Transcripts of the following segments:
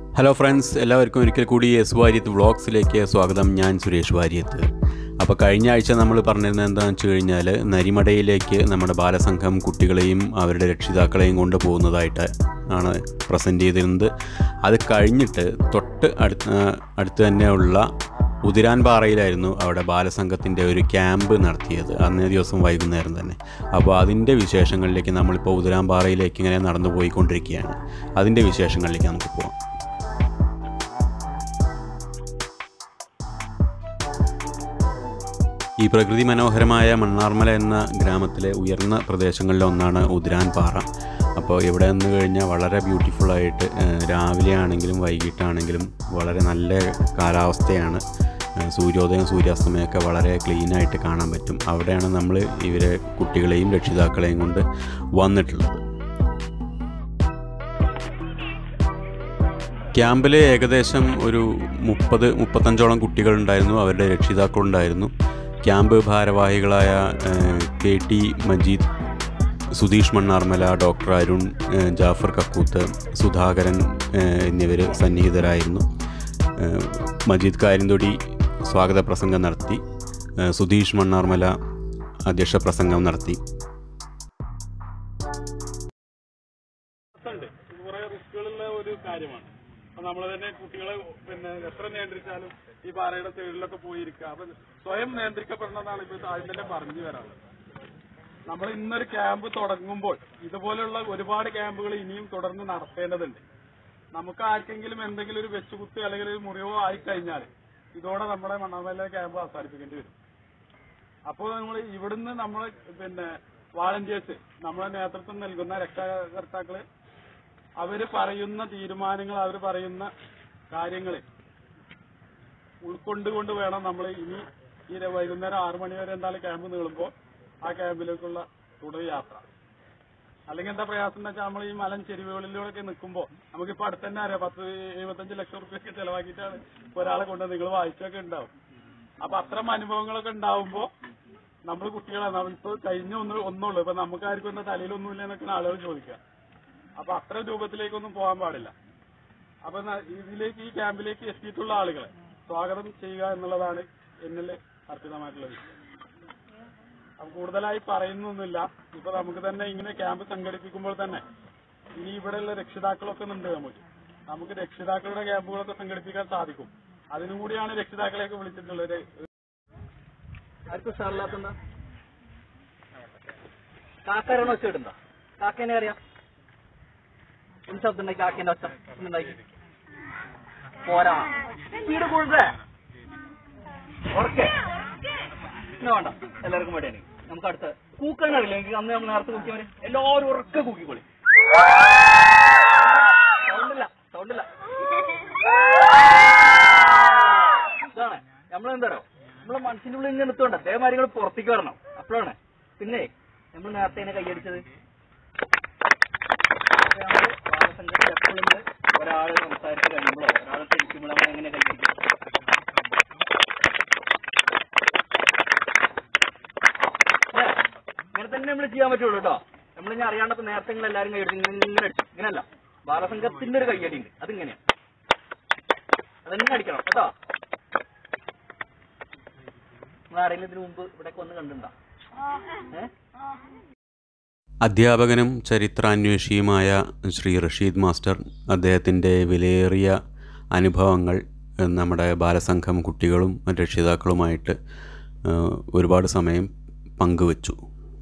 Hello friends എല്ലാവർക്കും ഒരിക്കൽ കൂടി എസ് വാര്യത്ത് വ്ളോഗ്സിലേക്ക് സ്വാഗതം ഞാൻ സുരേഷ് വാര്യത്ത് അപ്പോൾ കഴിഞ്ഞ ആഴ്ച നമ്മൾ പറഞ്ഞിരുന്നത് എന്താണെന്ന് വെച്ച് കഴിഞ്ഞാൽ നരിമടയിലേക്ക് നമ്മുടെ ബാലസംഘം കുട്ടികളെയും അവരുടെ രക്ഷിതാക്കളെയും കൊണ്ട് പോകുന്നതായിട്ട് ആണ് പ്രസൻറ്റ് ചെയ്തിരുന്നത് അത് കഴിഞ്ഞിട്ട് തൊട്ട് അടുത്ത് അടുത്ത് തന്നെയുള്ള ഉതിരാൻ പാറയിലായിരുന്നു അവിടെ ബാലസംഘത്തിൻ്റെ ഒരു ക്യാമ്പ് നടത്തിയത് അന്നേ ദിവസം വൈകുന്നേരം തന്നെ അപ്പോൾ അതിൻ്റെ വിശേഷങ്ങളിലേക്ക് നമ്മളിപ്പോൾ ഉതിരാൻ പാറയിലേക്ക് ഇങ്ങനെ നടന്നു പോയിക്കൊണ്ടിരിക്കുകയാണ് അതിൻ്റെ വിശേഷങ്ങളിലേക്ക് നമുക്ക് പോകാം ഈ പ്രകൃതി മനോഹരമായ മണ്ണാർമല എന്ന ഗ്രാമത്തിലെ ഉയർന്ന പ്രദേശങ്ങളിലെ ഒന്നാണ് ഉതിരാൻ പാറ അപ്പോൾ ഇവിടെ നിന്ന് കഴിഞ്ഞാൽ വളരെ ബ്യൂട്ടിഫുള്ളായിട്ട് രാവിലെ ആണെങ്കിലും വൈകിട്ടാണെങ്കിലും വളരെ നല്ല കാലാവസ്ഥയാണ് ഏഹ് സൂര്യോദയം സൂര്യാസ്തമയമൊക്കെ വളരെ ക്ലീനായിട്ട് കാണാൻ പറ്റും അവിടെയാണ് നമ്മൾ ഇവരെ കുട്ടികളെയും രക്ഷിതാക്കളെയും കൊണ്ട് വന്നിട്ടുള്ളത് ക്യാമ്പിൽ ഏകദേശം ഒരു മുപ്പത് മുപ്പത്തഞ്ചോളം കുട്ടികളുണ്ടായിരുന്നു അവരുടെ രക്ഷിതാക്കളുണ്ടായിരുന്നു ക്യാമ്പ് ഭാരവാഹികളായ ഏഹ്, K T Majeed Sudheesh Mannarmala doctor Arun ഏഹ്, ജാഫർ കക്കൂത്ത് സുധാകരൻ ഏഹ്, എന്നിവർ സന്നിഹിതരായിരുന്നു ഏഹ്, മജീദ് കാര്യന്തൊടി സ്വാഗത പ്രസംഗം നടത്തി ഏഹ്, സുധീഷ് മണ്ണാർമല അധ്യക്ഷ പ്രസംഗം നടത്തി ഉണ്ട് കുറെ റിസ്കുകളുള്ള ഒരു കാര്യമാണ് അപ്പൊ നമ്മൾ തന്നെ കുട്ടികളെ പിന്നെ എത്ര നിയന്ത്രിച്ചാലും ഈ പാറയുടെ സൈഡിലൊക്കെ പോയിരിക്കുക അപ്പൊ സ്വയം നിയന്ത്രിക്കപ്പെടണമെന്നാണ് ഇപ്പൊ ആദ്യം തന്നെ പറഞ്ഞു വരാറ് നമ്മൾ ഇന്നൊരു ക്യാമ്പ് തുടങ്ങുമ്പോൾ ഇതുപോലുള്ള ഒരുപാട് ക്യാമ്പുകൾ ഇനിയും തുടർന്ന് നടത്തേണ്ടതുണ്ട് നമുക്ക് ആർക്കെങ്കിലും എന്തെങ്കിലും ഒരു വെച്ചുകുത്ത് അല്ലെങ്കിൽ ഒരു മുറിവോ ആയിക്കഴിഞ്ഞാൽ ഇതോടെ നമ്മുടെ മണ്ണാമല ക്യാമ്പ് അവസാനിപ്പിക്കേണ്ടി വരും അപ്പോൾ നമ്മൾ ഇവിടുന്ന് നമ്മൾ പിന്നെ വാളണ്ടിയേഴ്സ് നമ്മളെ നേതൃത്വം നൽകുന്ന രക്ഷാകർത്താക്കള് അവര് പറയുന്ന തീരുമാനങ്ങൾ അവർ പറയുന്ന കാര്യങ്ങൾ ഉൾക്കൊണ്ടുകൊണ്ട് വേണം നമ്മൾ ഇനി ഈ ര- വൈകുന്നേരം ആറു മണി വരെ എന്തായാലും ക്യാമ്പ് നീളുമ്പോൾ ആ ക്യാമ്പിലേക്കുള്ള തുടർ യാത്ര അല്ലെങ്കിൽ എന്താ പ്രയാസം എന്ന് വെച്ചാൽ നമ്മൾ ഈ മലൻ ചെരുവുകളിലൂടെ നിൽക്കുമ്പോൾ നമുക്കിപ്പോ അടുത്ത് തന്നെ അറിയാം പത്ത് എഴുപത്തഞ്ച് ലക്ഷം റുപ്യൊക്കെ ചെലവാക്കിയിട്ടാണ് ഒരാളെ കൊണ്ട് നിങ്ങൾ വായിച്ചൊക്കെ ഉണ്ടാവും അപ്പൊ അത്തരം അനുഭവങ്ങളൊക്കെ ഉണ്ടാവുമ്പോ നമ്മൾ കുട്ടികളാണ് നമ്മളിപ്പോ കഴിഞ്ഞ ഒന്ന് ഒന്നുള്ളൂ ഇപ്പൊ നമുക്ക് ആർക്കും എന്താ തലയിലൊന്നുമില്ല എന്നൊക്കെയാണ് ആളുകൾ ചോദിക്കുക അപ്പൊ അത്ര രൂപത്തിലേക്കൊന്നും പോകാൻ പാടില്ല അപ്പൊ ന- ഇതിലേക്ക് ഈ ക്യാമ്പിലേക്ക് എത്തിയിട്ടുള്ള ആളുകളെ സ്വാഗതം ചെയ്യുക എന്നുള്ളതാണ് എന്നിൽ അർപ്പിതമായിട്ടുള്ള വിഷയം അപ്പൊ കൂടുതലായി പറയുന്നൊന്നുമില്ല ഇപ്പൊ നമുക്ക് തന്നെ ഇങ്ങനെ ക്യാമ്പ് സംഘടിപ്പിക്കുമ്പോൾ തന്നെ ഇനി ഇവിടെയുള്ള രക്ഷിതാക്കളൊക്കെ ഉണ്ട് നമുക്ക് നമുക്ക് രക്ഷിതാക്കളുടെ ക്യാമ്പുകളൊക്കെ സംഘടിപ്പിക്കാൻ സാധിക്കും അതിനും കൂടിയാണ് രക്ഷിതാക്കളെയൊക്കെ വിളിച്ചിട്ടുള്ളത് ആർക്കും ഉഷാറില്ലാത്തെന്താ കാക്കാരാണ് ഒച്ച ഇടുന്ന കാക്കേനെ അറിയാം എന്ത് ശബ്ദം ഉണ്ടായി കാക്കേന്റെ ഒച്ച ഉണ്ടാക്കി പോരാ സ്പീഡ് കൂടുതലേ ഉറക്കെ എന്നാ വേണ്ട എല്ലാവർക്കും വേണ്ടിയാണ് നമുക്ക് അടുത്ത കൂക്കാൻ അറിയില്ല എനിക്ക് അന്ന് നമ്മൾ നേരത്തെ കൂക്കിയവര് എല്ലാവരും ഉറക്കെ കൂക്കിക്കോളി സൗണ്ടില്ല സൗണ്ടില്ല ഇതാണ് നമ്മളെന്താരോ നമ്മളെ മനസ്സിന്റെ ഉള്ളിൽ ഇങ്ങനെ നിർത്തുകൊണ്ട് അതേമാതിരി നിങ്ങൾ പുറത്തേക്ക് വരണം അപ്പോഴാണ് പിന്നെ നമ്മൾ നേരത്തെ ഇങ്ങനെ കൈയടിച്ചത് അപ്പൊ നമ്മള് ബാലസംഘത്തിൽ എപ്പോഴും ഒരാൾ സംസാരിച്ച് കഴിയുമ്പോഴോ ഒരാളെ തിരിക്കുമ്പോഴോ നമ്മൾ എങ്ങനെ കൈയടിക്കും ല്ലേ? ഇങ്ങനെ തന്നെ നമ്മൾ ചെയ്യാൻ പറ്റുള്ളൂ കേട്ടോ നമ്മൾ ഇനി അറിയാണ്ടപ്പോ നേരത്തെ നിങ്ങൾ എല്ലാവരും കൈയടിച്ച് ഇങ്ങനെ ഇങ്ങനെ അടിച്ചു ഇങ്ങനല്ല ബാലസംഘത്തിന്റെ ഒരു കൈയടി ഉണ്ട് അതിങ്ങനെയാ അതന്നെ അടിക്കണം കേട്ടോ നിങ്ങൾ ആരെങ്കിലും ഇതിനു മുമ്പ് ഇവിടെ വന്ന് കണ്ടിട്ടുണ്ടോ ഏഹ് അധ്യാപകനും ചരിത്രാന്വേഷിയുമായ ശ്രീ റഷീദ് മാസ്റ്റർ അദ്ദേഹത്തിൻ്റെ വിലയേറിയ അനുഭവങ്ങൾ ഏഹ്, നമ്മുടെ ബാലസംഘം കുട്ടികളും രക്ഷിതാക്കളുമായിട്ട് ഏഹ്, ഒരുപാട് സമയം പങ്കുവച്ചു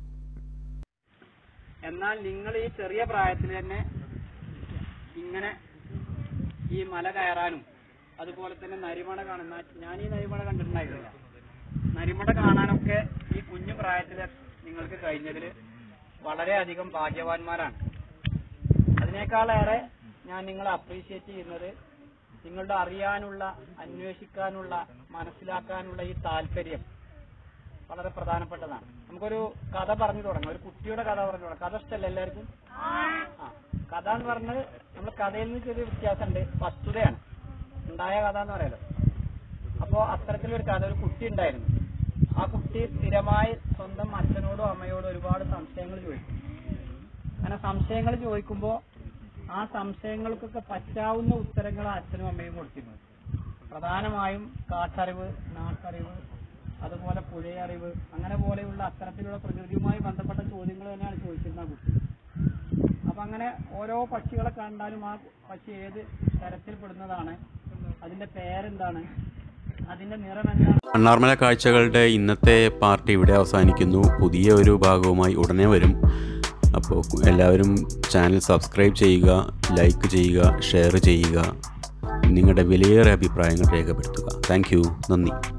എന്നാൽ നിങ്ങൾ ഈ ചെറിയ പ്രായത്തിൽ തന്നെ ഇങ്ങനെ ഈ മല കയറാനും അതുപോലെ തന്നെ നരിമട കാണുന്ന ഞാൻ ഈ നരിമട കണ്ടിട്ടുണ്ടായിരുന്നില്ല നരിമട കാണാനൊക്കെ ഈ കുഞ്ഞു പ്രായത്തിൽ നിങ്ങൾക്ക് കഴിഞ്ഞതിൽ വളരെയധികം ഭാഗ്യവാന്മാരാണ് അതിനേക്കാളേറെ ഞാൻ നിങ്ങളെ അപ്രീഷിയേറ്റ് ചെയ്യുന്നത് നിങ്ങളുടെ അറിയാനുള്ള അന്വേഷിക്കാനുള്ള മനസ്സിലാക്കാനുള്ള ഈ താല്പര്യം വളരെ പ്രധാനപ്പെട്ടതാണ് നമുക്കൊരു കഥ പറഞ്ഞു തുടങ്ങാം ഒരു കുട്ടിയുടെ കഥ പറഞ്ഞു തുടങ്ങാം കഥ ഇഷ്ടമല്ല എല്ലാവർക്കും ആ കഥ എന്ന് പറഞ്ഞത് നമ്മൾ കഥയിൽ നിന്ന് ചെറിയ വ്യത്യാസമുണ്ട് വസ്തുതയാണ് ഉണ്ടായ കഥ എന്ന് പറയാലോ അപ്പോ അത്തരത്തിലൊരു കഥ ഒരു കുട്ടി ഉണ്ടായിരുന്നു ആ കുട്ടി സ്ഥിരമായി സ്വന്തം അച്ഛനോടും അമ്മയോടും ഒരുപാട് സംശയങ്ങൾ ചോദിക്കും അങ്ങനെ സംശയങ്ങൾ ചോദിക്കുമ്പോൾ ആ സംശയങ്ങൾക്കൊക്കെ പറ്റാവുന്ന ഉത്തരങ്ങൾ അച്ഛനും അമ്മയും കൊടുത്തിരുന്നു പ്രധാനമായും കാട്ടറിവ് നാട്ടറിവ് അതുപോലെ പുഴയറിവ് അങ്ങനെ പോലെയുള്ള അത്തരത്തിലുള്ള പ്രകൃതിയുമായി ബന്ധപ്പെട്ട ചോദ്യങ്ങൾ തന്നെയാണ് ചോദിച്ചിരുന്നത് ആ കുട്ടി അപ്പൊ അങ്ങനെ ഓരോ പക്ഷികളെ കണ്ടാലും ആ പക്ഷി ഏത് തരത്തിൽപ്പെടുന്നതാണ് അതിന്റെ പേരെന്താണ് അതിന്റെ നിറം എന്താണ് മണ്ണാർമല കാഴ്ചകളുടെ ഇന്നത്തെ പാർട്ടി ഇവിടെ അവസാനിക്കുന്നു പുതിയ ഒരു ഭാഗവുമായി ഉടനെ വരും അപ്പോൾ എല്ലാവരും ചാനൽ സബ്സ്ക്രൈബ് ചെയ്യുക ലൈക്ക് ചെയ്യുക ഷെയർ ചെയ്യുക നിങ്ങളുടെ വിലയേറെ അഭിപ്രായങ്ങൾ രേഖപ്പെടുത്തുക താങ്ക് നന്ദി